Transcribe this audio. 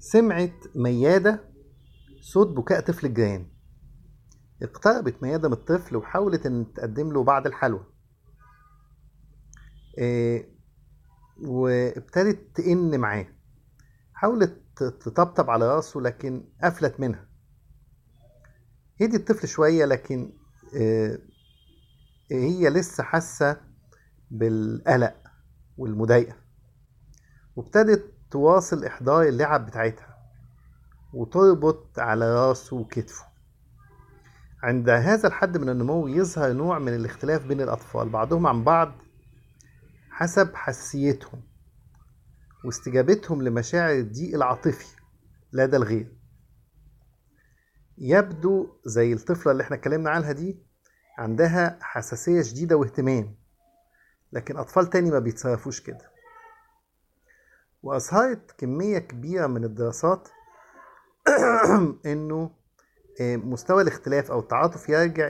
سمعت ميادة صوت بكاء طفل الجيران اقتربت ميادة من الطفل وحاولت ان تقدم له بعض الحلوى آه، وابتدت تئن معاه حاولت تطبطب على راسه لكن قفلت منها هدي الطفل شوية لكن آه، هي لسه حاسة بالقلق والمضايقة وابتدت تواصل إحضار اللعب بتاعتها وتربط على راسه وكتفه عند هذا الحد من النمو يظهر نوع من الاختلاف بين الأطفال بعضهم عن بعض حسب حساسيتهم واستجابتهم لمشاعر الضيق العاطفي لدى الغير يبدو زي الطفلة اللي احنا اتكلمنا عنها دي عندها حساسية شديدة واهتمام لكن أطفال تاني ما بيتصرفوش كده وأظهرت كمية كبيرة من الدراسات إنه مستوى الاختلاف أو التعاطف يرجع